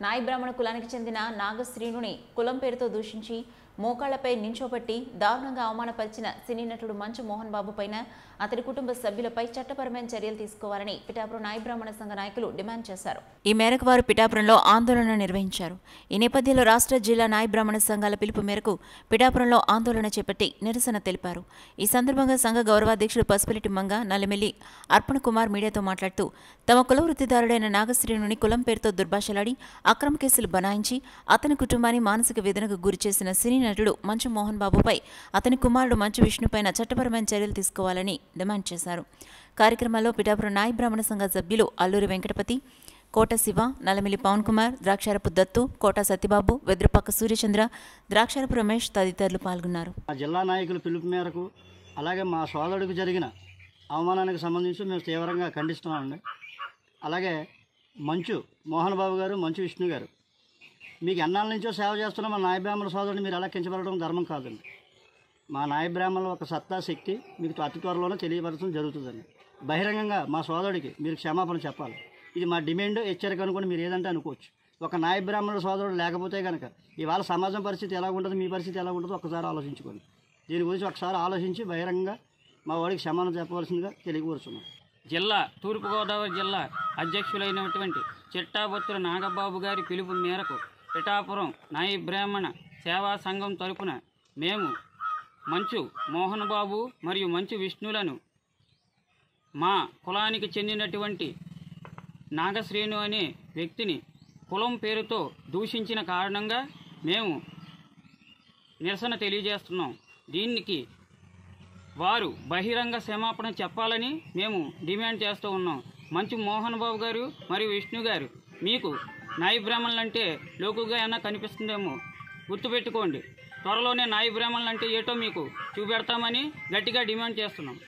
నాయి బ్రాహ్మణ కులానికి చెందిన నాగశ్రీనుని కులం పేరుతో దూషించి మోకాళ్లపై నించోబెట్టి దారుణంగా అవమానపరిచిన సినీ నటుడు మంచు మోహన్ బాబు పైన అతడి కుటుంబ సభ్యులపై చట్టపరమైన చర్యలు తీసుకోవాలని పిఠాపురం నాయి బ్రాహ్మణ సంఘ నాయకులు డిమాండ్ చేశారు ఈ మేరకు వారు పిఠాపురంలో ఆందోళన నిర్వహించారు ఈ నేపథ్యంలో రాష్ట్ర జిల్లా నాయి బ్రాహ్మణ సంఘాల పిలుపు మేరకు పిఠాపురంలో ఆందోళన చేపట్టి నిరసన తెలిపారు ఈ సందర్భంగా సంఘ గౌరవాధ్యక్షుడు పసుపులెట్టి మంగ నల్లమెల్లి అర్పణ కుమార్ మీడియాతో మాట్లాడుతూ తమ కుల వృత్తిదారుడైన నాగశ్రీనుని కులం పేరుతో దుర్భాషలాడి అక్రమ కేసులు బనాయించి అతని కుటుంబాన్ని మానసిక వేదనకు గురిచేసిన సినీ నటుడు మంచు మోహన్ బాబుపై అతని కుమారుడు మంచు విష్ణుపైన చట్టపరమైన చర్యలు తీసుకోవాలని డిమాండ్ చేశారు కార్యక్రమంలో పిఠాపురం నాయి బ్రాహ్మణ సంఘ సభ్యులు అల్లూరి వెంకటపతి కోట శివ నల్లమిల్లి పవన్ కుమార్ ద్రాక్షారపు దత్తు కోట సత్యబాబు వెద్రపక్క సూర్యచంద్ర ద్రాక్షారపు రమేష్ తదితరులు పాల్గొన్నారు మా జిల్లా నాయకుల పిలుపు మేరకు అలాగే మా సోదరుడికి జరిగిన అవమానానికి సంబంధించి మేము తీవ్రంగా ఖండిస్తున్నామండి అలాగే మంచు మోహన్ బాబు గారు మంచు విష్ణు గారు మీకు ఎన్నాళ్ళ నుంచో సేవ చేస్తున్న మా నాయ బ్రాహ్మణ సోదరుని మీరు ఎలా కించబడడం ధర్మం కాదండి మా నాయ బ్రాహ్మణుల ఒక సత్తా శక్తి మీకు అతి త్వరలోనే తెలియపరచడం జరుగుతుందండి బహిరంగంగా మా సోదరుడికి మీరు క్షమాపణ చెప్పాలి ఇది మా డిమాండ్ హెచ్చరిక అనుకోండి మీరు ఏదంటే అనుకోవచ్చు ఒక నాయ బ్రాహ్మణుల సోదరుడు లేకపోతే కనుక ఇవాళ సమాజం పరిస్థితి ఎలా ఉంటుంది మీ పరిస్థితి ఎలా ఉంటుందో ఒకసారి ఆలోచించుకోండి దీని గురించి ఒకసారి ఆలోచించి బహిరంగంగా మా వాడికి క్షమాపణ చెప్పవలసిందిగా తెలియకూరుచున్నాం జిల్లా తూర్పుగోదావరి జిల్లా అధ్యక్షులైనటువంటి చిట్టాబొత్తుల నాగబాబు గారి పిలుపు మేరకు పిఠాపురం నాయి బ్రాహ్మణ సేవా సంఘం తరపున మేము మంచు మోహన్ బాబు మరియు మంచు విష్ణులను మా కులానికి చెందినటువంటి నాగశ్రేణు అనే వ్యక్తిని కులం పేరుతో దూషించిన కారణంగా మేము నిరసన తెలియజేస్తున్నాం దీనికి వారు బహిరంగ క్షమాపణ చెప్పాలని మేము డిమాండ్ చేస్తూ ఉన్నాం మంచు మోహన్ బాబు గారు మరియు విష్ణు గారు మీకు నాయి బ్రాహ్మణులు అంటే లోకుగా అయినా కనిపిస్తుందేమో గుర్తుపెట్టుకోండి త్వరలోనే నాయి బ్రాహ్మణులు అంటే ఏటో మీకు చూపెడతామని గట్టిగా డిమాండ్ చేస్తున్నాం